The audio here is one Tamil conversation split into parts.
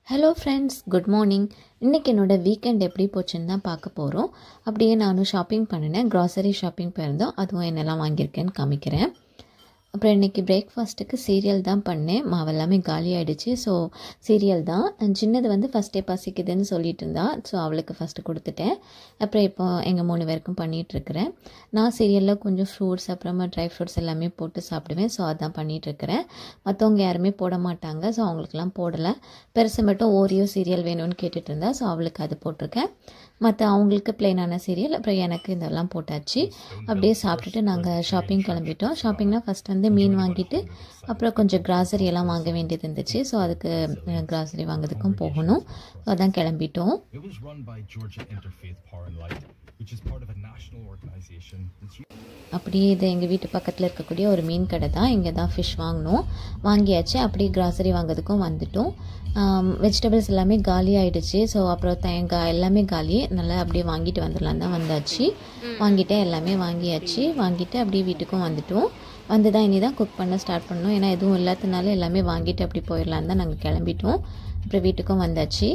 ஹலோ ஃப்ரெண்ட்ஸ் குட் மார்னிங் இன்றைக்கி என்னோடய வீக்கெண்ட் எப்படி போச்சுன்னு தான் பார்க்க போகிறோம் அப்படியே நானும் ஷாப்பிங் பண்ணினேன் க்ராசரி ஷாப்பிங் போயிருந்தோம் அதுவும் என்னெல்லாம் வாங்கியிருக்கேன்னு காமிக்கிறேன் அப்புறம் இன்றைக்கி பிரேக்ஃபாஸ்ட்டுக்கு சீரியல் தான் பண்ணேன் மாவு எல்லாமே காலி ஆகிடுச்சு ஸோ சீரியல் தான் சின்னது வந்து ஃபஸ்ட்டே பசிக்குதுன்னு சொல்லிட்டு இருந்தா ஸோ அவளுக்கு ஃபஸ்ட்டு கொடுத்துட்டேன் அப்புறம் இப்போ எங்கள் மூணு பேருக்கும் பண்ணிகிட்ருக்கிறேன் நான் சீரியலில் கொஞ்சம் ஃப்ரூட்ஸ் அப்புறமா ட்ரை ஃப்ரூட்ஸ் எல்லாமே போட்டு சாப்பிடுவேன் ஸோ அதான் பண்ணிகிட்ருக்கிறேன் மற்றவங்க யாருமே போட மாட்டாங்க ஸோ அவங்களுக்குலாம் போடலை பெருசு மட்டும் ஓரியோ சீரியல் வேணும்னு கேட்டுட்டு இருந்தா ஸோ அவளுக்கு அது போட்டிருக்கேன் மற்ற அவங்களுக்கு பிளெயினான சீரியல் அப்புறம் எனக்கு இதெல்லாம் போட்டாச்சு அப்படியே சாப்பிட்டுட்டு நாங்கள் ஷாப்பிங் கிளம்பிட்டோம் ஷாப்பிங்னா ஃபஸ்ட் வந்து மீன் வாங்கிட்டு அப்புறம் கொஞ்சம் கிராசரி எல்லாம் வாங்க வேண்டியது இருந்துச்சு ஸோ அதுக்கு கிராசரி வாங்குறதுக்கும் போகணும் ஸோ அதான் கிளம்பிட்டோம் It was run by Georgia Interfaith Power and Light, which is part of a national organization that's அப்படியே இது எங்கள் வீட்டு பக்கத்தில் இருக்கக்கூடிய ஒரு மீன் கடை தான் இங்கே தான் ஃபிஷ் வாங்கினோம் வாங்கியாச்சு அப்படியே கிராசரி வாங்குறதுக்கும் வந்துட்டோம் வெஜிடபிள்ஸ் எல்லாமே காலி ஆயிடுச்சு ஸோ அப்புறம் தேங்காய் எல்லாமே காலி நல்லா அப்படியே வாங்கிட்டு வந்துடலாம் தான் வந்தாச்சு வாங்கிட்டேன் எல்லாமே வாங்கியாச்சு வாங்கிட்டு அப்படியே வீட்டுக்கும் வந்துட்டோம் வந்து தான் இனி தான் குக் பண்ண ஸ்டார்ட் பண்ணோம் ஏன்னா எதுவும் இல்லாததுனால எல்லாமே வாங்கிட்டு அப்படி போயிடலாம் தான் நாங்கள் கிளம்பிட்டோம் அப்புறம் வீட்டுக்கும் வந்தாச்சு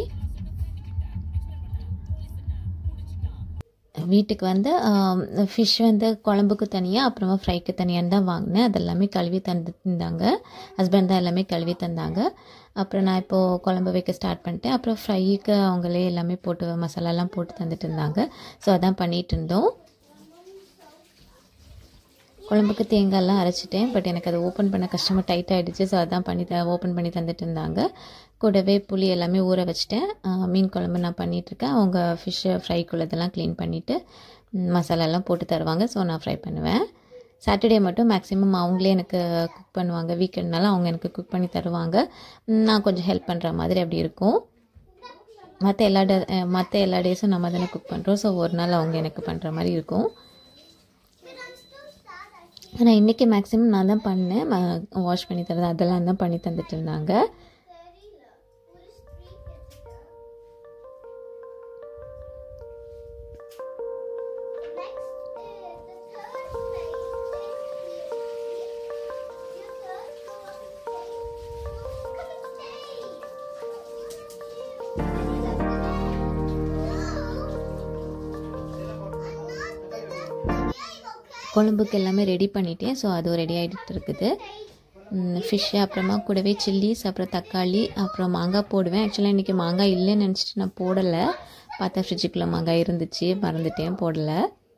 வீட்டுக்கு வந்து ஃபிஷ் வந்து குழம்புக்கு தனியாக அப்புறமா ஃப்ரைக்கு தனியாக தான் வாங்கினேன் அதெல்லாமே கழுவி தந்து தந்தாங்க ஹஸ்பண்ட் தான் எல்லாமே கழுவி தந்தாங்க அப்புறம் நான் இப்போது குழம்பு வைக்க ஸ்டார்ட் பண்ணிட்டேன் அப்புறம் ஃப்ரைக்கு அவங்களே எல்லாமே போட்டு மசாலாலாம் போட்டு தந்துட்டு இருந்தாங்க ஸோ அதான் பண்ணிகிட்டு இருந்தோம் குழம்புக்கு தேங்காய்லாம் அரைச்சிட்டேன் பட் எனக்கு அதை ஓப்பன் பண்ண கஷ்டமாக டைட் ஆகிடுச்சு ஸோ அதான் பண்ணி த ஓப்பன் பண்ணி தந்துட்டு இருந்தாங்க கூடவே புளி எல்லாமே ஊற வச்சுட்டேன் மீன் குழம்பு நான் பண்ணிகிட்ருக்கேன் அவங்க ஃபிஷ்ஷு ஃப்ரைக்குள்ளதெல்லாம் க்ளீன் பண்ணிவிட்டு மசாலாலாம் போட்டு தருவாங்க ஸோ நான் ஃப்ரை பண்ணுவேன் சாட்டர்டே மட்டும் மேக்ஸிமம் அவங்களே எனக்கு குக் பண்ணுவாங்க வீக்கெண்ட்னால அவங்க எனக்கு குக் பண்ணி தருவாங்க நான் கொஞ்சம் ஹெல்ப் பண்ணுற மாதிரி அப்படி இருக்கும் மற்ற எல்லா டே மற்ற எல்லா டேஸும் நம்ம தானே குக் பண்ணுறோம் ஸோ ஒரு நாள் அவங்க எனக்கு பண்ணுற மாதிரி இருக்கும் ஆனால் இன்றைக்கி மேக்ஸிமம் நான் தான் பண்ணேன் வாஷ் பண்ணி தரது அதெல்லாம் தான் பண்ணி தந்துட்டு இருந்தாங்க குழம்புக்கு எல்லாமே ரெடி பண்ணிட்டேன் ஸோ அதுவும் ரெடி ஆகிட்டு இருக்குது ஃபிஷ்ஷு அப்புறமா கூடவே சில்லிஸ் அப்புறம் தக்காளி அப்புறம் மாங்காய் போடுவேன் ஆக்சுவலாக இன்றைக்கி மாங்காய் இல்லைன்னு நினச்சிட்டு நான் போடலை பார்த்தா ஃப்ரிட்ஜுக்குள்ளே மாங்காய் இருந்துச்சு மறந்துட்டேன் போடலை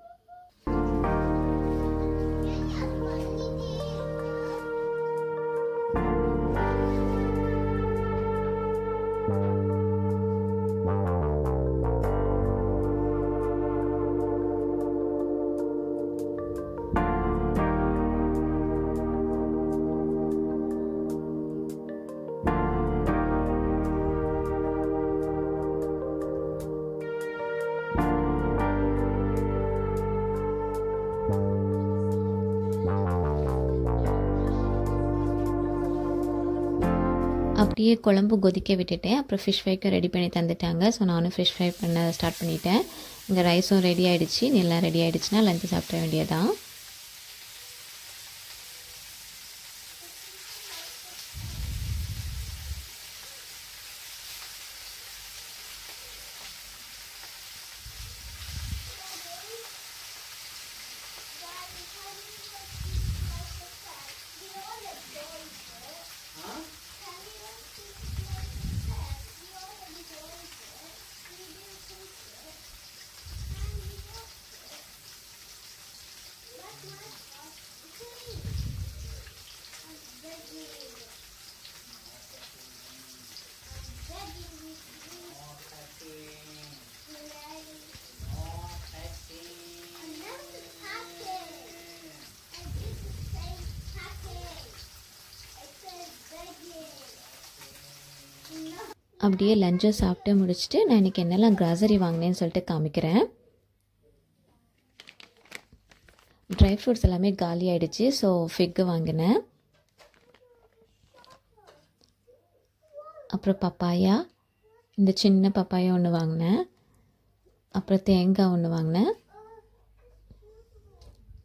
அப்படியே குழம்பு கொதிக்க விட்டுட்டேன் அப்புறம் ஃபிஷ் ஃப்ரைக்கும் ரெடி பண்ணி தந்துட்டாங்க ஸோ நானும் ஃபிஷ் ஃப்ரை பண்ண ஸ்டார்ட் பண்ணிட்டேன் இங்கே ரைஸும் ரெடி ஆகிடுச்சு எல்லாம் ரெடி ஆகிடுச்சுன்னா லஞ்சு சாப்பிட வேண்டியதான் அப்படியே லஞ்சை சாப்பிட்டு முடிச்சுட்டு நான் இன்றைக்கி என்னெல்லாம் கிராசரி வாங்கினேன்னு சொல்லிட்டு காமிக்கிறேன் ட்ரை ஃப்ரூட்ஸ் எல்லாமே காலி ஆகிடுச்சு ஸோ ஃபிக்கு வாங்கினேன் அப்புறம் பப்பாயா இந்த சின்ன பப்பாயா ஒன்று வாங்கினேன் அப்புறம் தேங்காய் ஒன்று வாங்கினேன்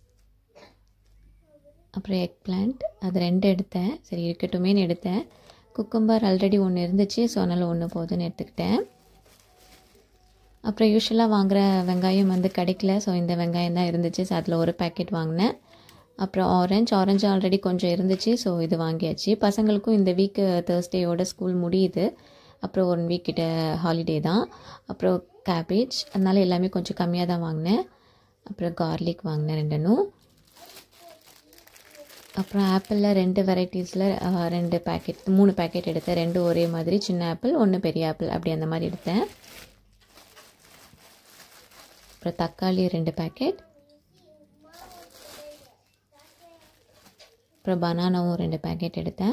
அப்புறம் எக் பிளான்ட் அது ரெண்டு எடுத்தேன் சரி இருக்கட்டுமேன்னு எடுத்தேன் குக்கும்பர் ஆல்ரெடி ஒன்று இருந்துச்சு ஸோ அதனால் ஒன்று போதுன்னு எடுத்துக்கிட்டேன் அப்புறம் யூஸ்வலாக வாங்குகிற வெங்காயம் வந்து கிடைக்கல ஸோ இந்த வெங்காயம் தான் இருந்துச்சு ஸோ அதில் ஒரு பேக்கெட் வாங்கினேன் அப்புறம் ஆரஞ்சு ஆரஞ்சு ஆல்ரெடி கொஞ்சம் இருந்துச்சு ஸோ இது வாங்கியாச்சு பசங்களுக்கும் இந்த வீக்கு தேர்ஸ்டேயோட ஸ்கூல் முடியுது அப்புறம் ஒன் வீக் கிட்ட ஹாலிடே தான் அப்புறம் கேபேஜ் அதனால எல்லாமே கொஞ்சம் கம்மியாக தான் வாங்கினேன் அப்புறம் கார்லிக் வாங்கினேன் ரெண்டனும் அப்புறம் ஆப்பிளில் ரெண்டு வெரைட்டிஸில் ரெண்டு பேக்கெட் மூணு பேக்கெட் எடுத்தேன் ரெண்டு ஒரே மாதிரி சின்ன ஆப்பிள் ஒன்று பெரிய ஆப்பிள் அப்படி அந்த மாதிரி எடுத்தேன் அப்புறம் தக்காளி ரெண்டு பேக்கெட் அப்புறம் பனானாவும் ரெண்டு பேக்கெட் எடுத்தேன்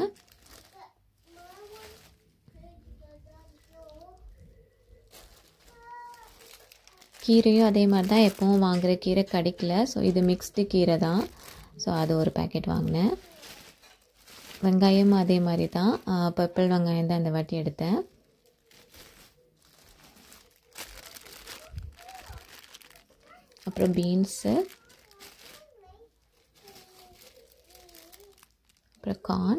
கீரையும் அதே மாதிரி தான் எப்போவும் வாங்குகிற கீரை கிடைக்கல ஸோ இது மிக்ஸ்டு கீரை தான் ஸோ அது ஒரு பேக்கெட் வாங்கினேன் வெங்காயமும் அதே மாதிரி தான் பர்பிள் வெங்காயம் தான் இந்த வாட்டி எடுத்தேன் அப்புறம் பீன்ஸு அப்புறம் கார்ன்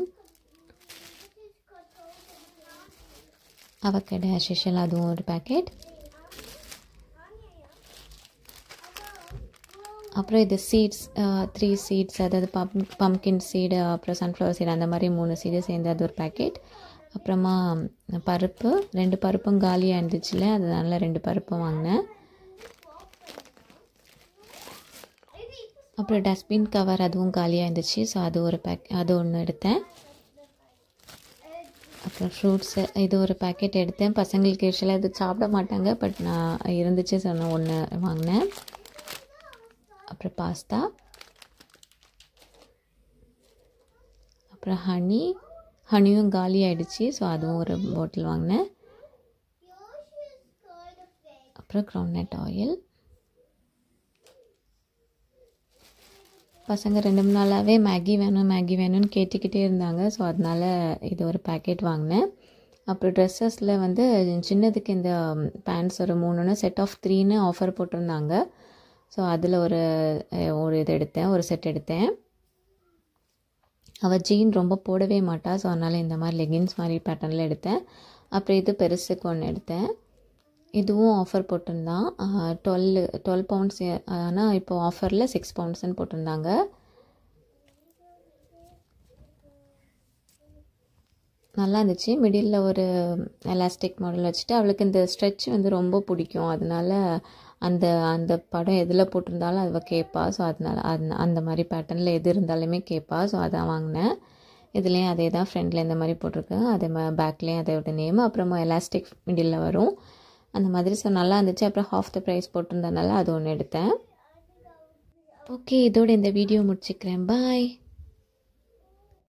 அவக்கடை அசிஷல் அதுவும் ஒரு பேக்கெட் அப்புறம் இது சீட்ஸ் த்ரீ சீட்ஸ் அதாவது பம் பம்கின் சீடு அப்புறம் சன்ஃப்ளவர் சீடு அந்த மாதிரி மூணு சீடு சேர்ந்து அது ஒரு பேக்கெட் அப்புறமா பருப்பு ரெண்டு பருப்பும் காலியாக இருந்துச்சுல அதனால ரெண்டு பருப்பும் வாங்கினேன் அப்புறம் டஸ்ட்பின் கவர் அதுவும் காலியாக இருந்துச்சு ஸோ அது ஒரு பேக் அது ஒன்று எடுத்தேன் அப்புறம் ஃப்ரூட்ஸு இது ஒரு பேக்கெட் எடுத்தேன் பசங்களுக்கு யூஸ்வலாக இது சாப்பிட மாட்டாங்க பட் நான் இருந்துச்சு ஸோ நான் ஒன்று வாங்கினேன் அப்புறம் பாஸ்தா அப்புறம் ஹனி ஹனியும் காலி ஆகிடுச்சு ஸோ அதுவும் ஒரு பாட்டில் வாங்கினேன் அப்புறம் க்ரௌண்ட்நட் ஆயில் பசங்க ரெண்டு மூணு நாளாகவே மேகி வேணும் மேகி வேணும்னு கேட்டுக்கிட்டே இருந்தாங்க ஸோ அதனால் இது ஒரு பேக்கெட் வாங்கினேன் அப்புறம் ட்ரெஸ்ஸஸில் வந்து சின்னதுக்கு இந்த பேண்ட்ஸ் ஒரு மூணுன்னு செட் ஆஃப் த்ரீன்னு ஆஃபர் போட்டிருந்தாங்க ஸோ அதில் ஒரு ஒரு இது எடுத்தேன் ஒரு செட் எடுத்தேன் அவள் ஜீன் ரொம்ப போடவே மாட்டா ஸோ அதனால் இந்த மாதிரி லெகின்ஸ் மாதிரி பேட்டர்னில் எடுத்தேன் அப்புறம் இது பெருசுக்கு ஒன்று எடுத்தேன் இதுவும் ஆஃபர் போட்டிருந்தான் டுவெல் டுவெல் பவுண்ட்ஸ் ஆனால் இப்போ ஆஃபரில் சிக்ஸ் பவுண்ட்ஸ்ன்னு போட்டிருந்தாங்க நல்லா இருந்துச்சு மிடில் ஒரு எலாஸ்டிக் மாடல் வச்சுட்டு அவளுக்கு இந்த ஸ்ட்ரெச் வந்து ரொம்ப பிடிக்கும் அதனால அந்த அந்த படம் எதில் போட்டிருந்தாலும் அவள் கேட்பா ஸோ அதனால அந்த அந்த மாதிரி பேட்டர்னில் எது இருந்தாலுமே கேட்பா ஸோ அதான் வாங்கினேன் இதுலேயும் அதே தான் ஃப்ரண்டில் இந்த மாதிரி போட்டிருக்கு அதே மாதிரி பேக்லேயும் அதோட நேம் அப்புறமா எலாஸ்டிக் மிடில் வரும் அந்த மாதிரி ஸோ நல்லா இருந்துச்சு அப்புறம் ஹாஃப் த ப்ரைஸ் போட்டிருந்தனால அது ஒன்று எடுத்தேன் ஓகே இதோட இந்த வீடியோ முடிச்சுக்கிறேன் பாய்